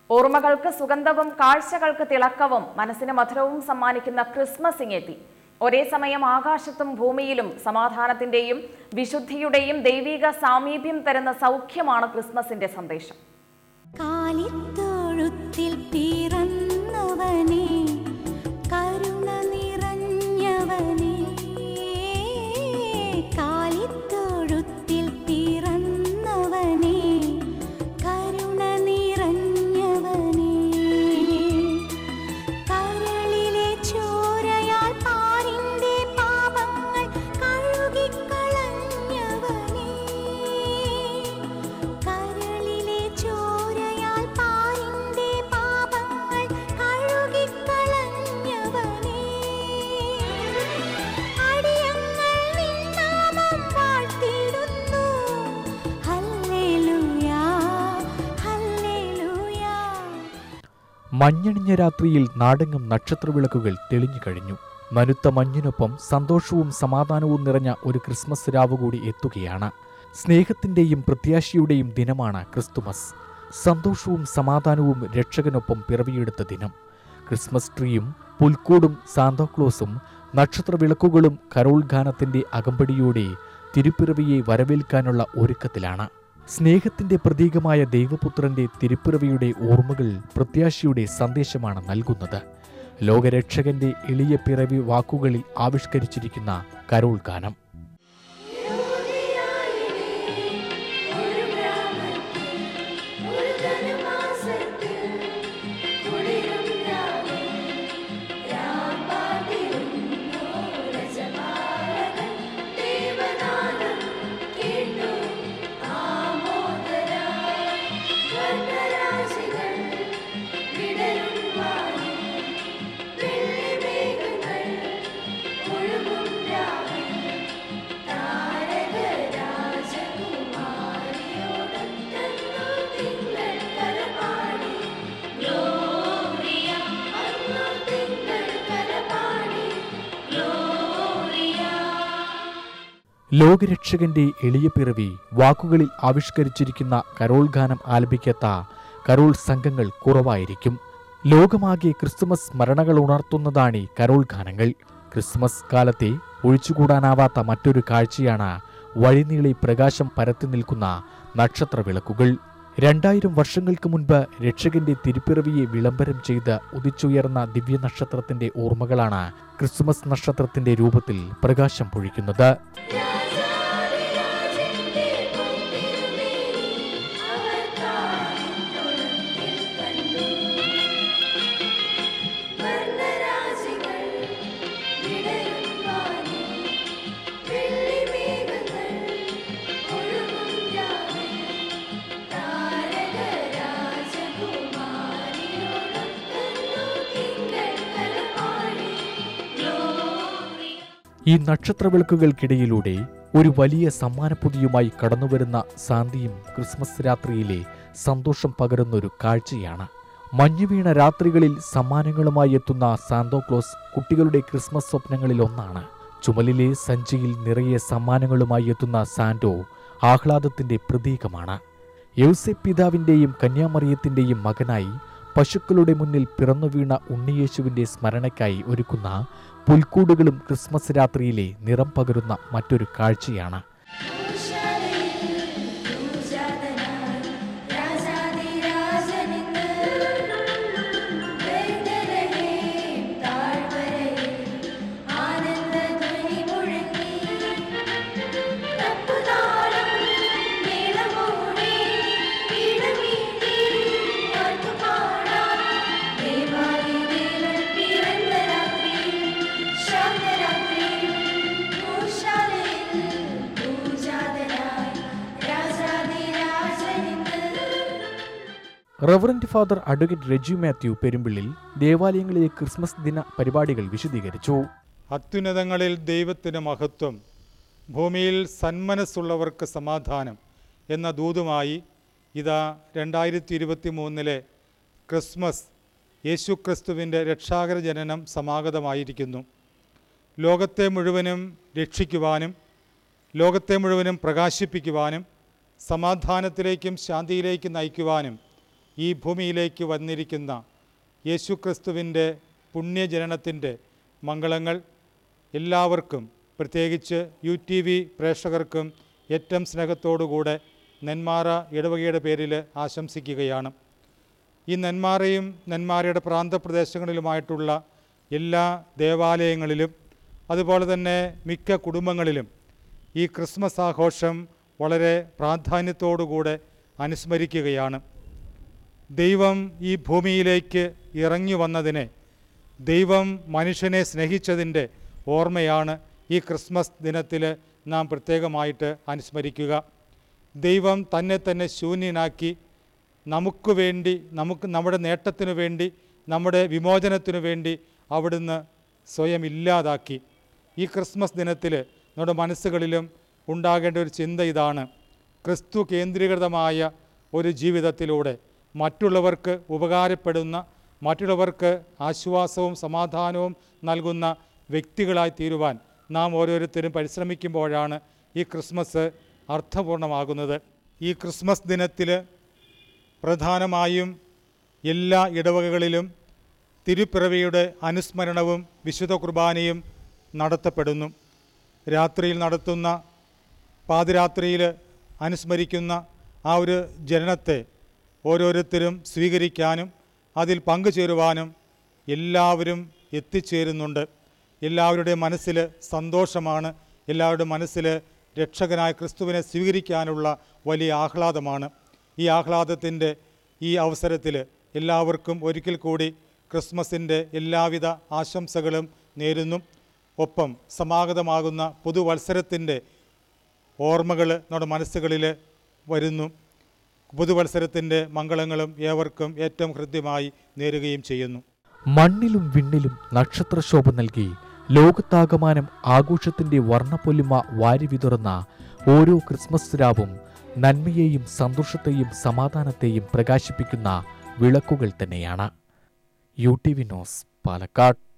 ഓർമ്മകൾക്ക് സുഗന്ധവും കാഴ്ചകൾക്ക് തിളക്കവും മനസ്സിന് മധുരവും സമ്മാനിക്കുന്ന ക്രിസ്മസ് ഇങ്ങെത്തി ഒരേ സമയം ആകാശത്തും ഭൂമിയിലും സമാധാനത്തിന്റെയും വിശുദ്ധിയുടെയും ദൈവിക സാമീപ്യം തരുന്ന സൗഖ്യമാണ് ക്രിസ്മസിന്റെ സന്ദേശം കാലിത്തൊഴുത്തിൽ പിറന്നവനേ കരുണ നിറഞ്ഞവനേ കാലിത്തൊഴുത്തിൽ പിറന്നവനേ കരുണ നിറഞ്ഞവനേ കരളിലെ ചോരയാൽ പാരിന്റെ പാപങ്ങൾ കഴുകിക്കളഞ്ഞവനേ കരളിലെ ചോരയാൽ പാരിന്റെ പാപങ്ങൾ കഴുകിക്കളഞ്ഞവനേ അടിയങ്ങൾ നിന്നാമം വാഴ്ത്തിടുന്നു ഹല്ലേലൂയാ ഹല്ലേലൂയാ മഞ്ഞണിഞ്ഞ രാത്രിയിൽ നാടെങ്ങും നക്ഷത്രവിളക്കുകൾ തെളിഞ്ഞു കഴിഞ്ഞു മനുത്ത മഞ്ഞിനൊപ്പം സന്തോഷവും സമാധാനവും നിറഞ്ഞ ഒരു ക്രിസ്മസ് രാവ് കൂടി എത്തുകയാണ് സ്നേഹത്തിന്റെയും പ്രത്യാശയുടെയും ദിനമാണ് ക്രിസ്തുമസ് സന്തോഷവും സമാധാനവും രക്ഷകനൊപ്പം പിറവിയെടുത്ത ദിനം ക്രിസ്മസ് ട്രീയും പുൽക്കൂടും സാന്താക്ലോസും നക്ഷത്രവിളക്കുകളും കരോൾ ഗാനത്തിന്റെ അകമ്പടിയോടെ തിരുപ്പിറവിയെ വരവേൽക്കാനുള്ള ഒരുക്കത്തിലാണ് സ്നേഹത്തിന്റെ പ്രതീകമായ ദൈവപുത്രന്റെ തിരുപ്പിറവിയുടെ ഓർമ്മകൾ പ്രത്യാശയുടെ സന്ദേശമാണ് നൽകുന്നത് ലോകരക്ഷകന്റെ എളിയ പിറവി വാക്കുകളിൽ ആവിഷ്കരിച്ചിരിക്കുന്ന കരോൾ ഗാനം ലോകരക്ഷകന്റെ എളിയ പിറവി വാക്കുകളിൽ ആവിഷ്കരിച്ചിരിക്കുന്ന കരോൾ ഗാനം ആലപിക്കാത്ത കരോൾ സംഘങ്ങൾ കുറവായിരിക്കും ലോകമാകെ ക്രിസ്തുമസ് സ്മരണകൾ ഉണർത്തുന്നതാണ് ഈ കരോൾ ഗാനങ്ങൾ ക്രിസ്മസ് കാലത്തെ ഒഴിച്ചുകൂടാനാവാത്ത മറ്റൊരു കാഴ്ചയാണ് വഴിനീളി പ്രകാശം പരത്തി നിൽക്കുന്ന നക്ഷത്രവിളക്കുകൾ രണ്ടായിരം വർഷങ്ങൾക്ക് മുൻപ് രക്ഷകന്റെ തിരുപ്പിറവിയെ വിളംബരം ചെയ്ത് ഉദിച്ചുയർന്ന ദിവ്യനക്ഷത്രത്തിന്റെ ഓർമ്മകളാണ് ക്രിസ്തുമസ് നക്ഷത്രത്തിന്റെ രൂപത്തിൽ പ്രകാശം പൊഴിക്കുന്നത് ഈ നക്ഷത്രവിളക്കുകൾക്കിടയിലൂടെ ഒരു വലിയ സമ്മാനപ്പൊതിയുമായി കടന്നുവരുന്ന ശാന്തിയും ക്രിസ്മസ് രാത്രിയിലെ സന്തോഷം പകരുന്നൊരു കാഴ്ചയാണ് മഞ്ഞുവീണ രാത്രികളിൽ സമ്മാനങ്ങളുമായി എത്തുന്ന സാന്തോക്ലോസ് കുട്ടികളുടെ ക്രിസ്മസ് സ്വപ്നങ്ങളിൽ ഒന്നാണ് ചുമലിലെ സഞ്ചിയിൽ നിറയെ സമ്മാനങ്ങളുമായി എത്തുന്ന സാന്റോ ആഹ്ലാദത്തിന്റെ പ്രതീകമാണ് യൗസെ പിതാവിന്റെയും കന്യാമറിയത്തിന്റെയും മകനായി പശുക്കളുടെ മുന്നിൽ പിറന്നു വീണ ഉണ്ണിയേശുവിന്റെ സ്മരണയ്ക്കായി ഒരുക്കുന്ന പുൽക്കൂടുകളും ക്രിസ്മസ് രാത്രിയിലെ നിറം പകരുന്ന മറ്റൊരു കാഴ്ചയാണ് reverend father advocate Reji Mathew Perumpillil ദേവാലയങ്ങളിലെ ക്രിസ്മസ് ദിന പരിപാടികൾ വിശദീകരിച്ചു അത്യുന്നതങ്ങളിൽ ദൈവത്തിന് മഹത്വം ഭൂമിയിൽ സന്മനസ്സുള്ളവർക്ക് സമാധാനം എന്ന ദൂതുമായി ഇതാ രണ്ടായിരത്തി ഇരുപത്തി മൂന്നിലെ ക്രിസ്മസ് യേശു ക്രിസ്തുവിൻ്റെ രക്ഷാകര ജനനം സമാഗതമായിരിക്കുന്നു ലോകത്തെ മുഴുവനും രക്ഷിക്കുവാനും ലോകത്തെ മുഴുവനും പ്രകാശിപ്പിക്കുവാനും സമാധാനത്തിലേക്കും ശാന്തിയിലേക്കും നയിക്കുവാനും ഈ ഭൂമിയിലേക്ക് വന്നിരിക്കുന്ന യേശുക്രിസ്തുവിൻ്റെ പുണ്യജനനത്തിൻ്റെ മംഗളങ്ങൾ എല്ലാവർക്കും പ്രത്യേകിച്ച് യു ടി വി പ്രേക്ഷകർക്കും ഏറ്റവും സ്നേഹത്തോടുകൂടെ നെന്മാറ ഇടവകയുടെ പേരിൽ ആശംസിക്കുകയാണ് ഈ നെന്മാറയും നെന്മാറയുടെ പ്രാന്തപ്രദേശങ്ങളിലുമായിട്ടുള്ള എല്ലാ ദേവാലയങ്ങളിലും അതുപോലെ തന്നെ മിക്ക കുടുംബങ്ങളിലും ഈ ക്രിസ്മസ് ആഘോഷം വളരെ പ്രാധാന്യത്തോടുകൂടെ അനുസ്മരിക്കുകയാണ് ദൈവം ഈ ഭൂമിയിലേക്ക് ഇറങ്ങി വന്നതിനെ ദൈവം മനുഷ്യനെ സ്നേഹിച്ചതിൻ്റെ ഓർമ്മയാണ് ഈ ക്രിസ്മസ് ദിനത്തിൽ നാം പ്രത്യേകമായിട്ട് അനുസ്മരിക്കുക ദൈവം തന്നെ തന്നെ ശൂന്യനാക്കി നമുക്ക് വേണ്ടി നമുക്ക് നമ്മുടെ നേട്ടത്തിനു വേണ്ടി നമ്മുടെ വിമോചനത്തിനു വേണ്ടി അവിടുന്ന് സ്വയം ഇല്ലാതാക്കി ഈ ക്രിസ്മസ് ദിനത്തിൽ നമ്മുടെ മനസ്സുകളിലും ഉണ്ടാകേണ്ട ഒരു ചിന്ത ഇതാണ് ക്രിസ്തു കേന്ദ്രീകൃതമായ ഒരു ജീവിതത്തിലൂടെ മറ്റുള്ളവർക്ക് ഉപകാരപ്പെടുന്ന മറ്റുള്ളവർക്ക് ആശ്വാസവും സമാധാനവും നൽകുന്ന വ്യക്തികളായി തീരുവാൻ നാം ഓരോരുത്തരും പരിശ്രമിക്കുമ്പോഴാണ് ഈ ക്രിസ്മസ് അർത്ഥപൂർണമാകുന്നത് ഈ ക്രിസ്മസ് ദിനത്തിൽ പ്രധാനമായും എല്ലാ ഇടവകകളിലും തിരുപ്പിറവിയുടെ അനുസ്മരണവും വിശുദ്ധ കുർബാനയും നടത്തപ്പെടുന്നു രാത്രിയിൽ നടത്തുന്ന പാതിരാത്രിയിൽ അനുസ്മരിക്കുന്ന ആ ഒരു ജനനത്തെ ഓരോരുത്തരും സ്വീകരിക്കാനും അതിൽ പങ്കുചേരുവാനും എല്ലാവരും എത്തിച്ചേരുന്നുണ്ട് എല്ലാവരുടെയും മനസ്സിൽ സന്തോഷമാണ് എല്ലാവരുടെ മനസ്സിൽ രക്ഷകനായ ക്രിസ്തുവിനെ സ്വീകരിക്കാനുള്ള വലിയ ആഹ്ലാദമാണ് ഈ ആഹ്ലാദത്തിൻ്റെ ഈ അവസരത്തിൽ എല്ലാവർക്കും ഒരിക്കൽ കൂടി ക്രിസ്മസിൻ്റെ എല്ലാവിധ ആശംസകളും നേരുന്നു ഒപ്പം സമാഗതമാകുന്ന പുതുവത്സരത്തിൻ്റെ ഓർമ്മകൾ നമ്മുടെ മനസ്സുകളിൽ വരുന്നു പുതുവത്സരത്തിൻ്റെ മംഗളങ്ങളും ഏവർക്കും ഏറ്റവും ഹൃദ്യമായി നേരുകയും ചെയ്യുന്നു മണ്ണിലും വിണ്ണിലും നക്ഷത്രശോഭ നൽകി ലോകത്താകമാനം ആഘോഷത്തിന്റെ വർണ്ണപ്പൊലിമ വാരി വിതുറന്ന ഓരോ ക്രിസ്മസ് രാവും നന്മയെയും സന്തോഷത്തെയും സമാധാനത്തെയും പ്രകാശിപ്പിക്കുന്ന വിളക്കുകൾ തന്നെയാണ് U T V news Palakkad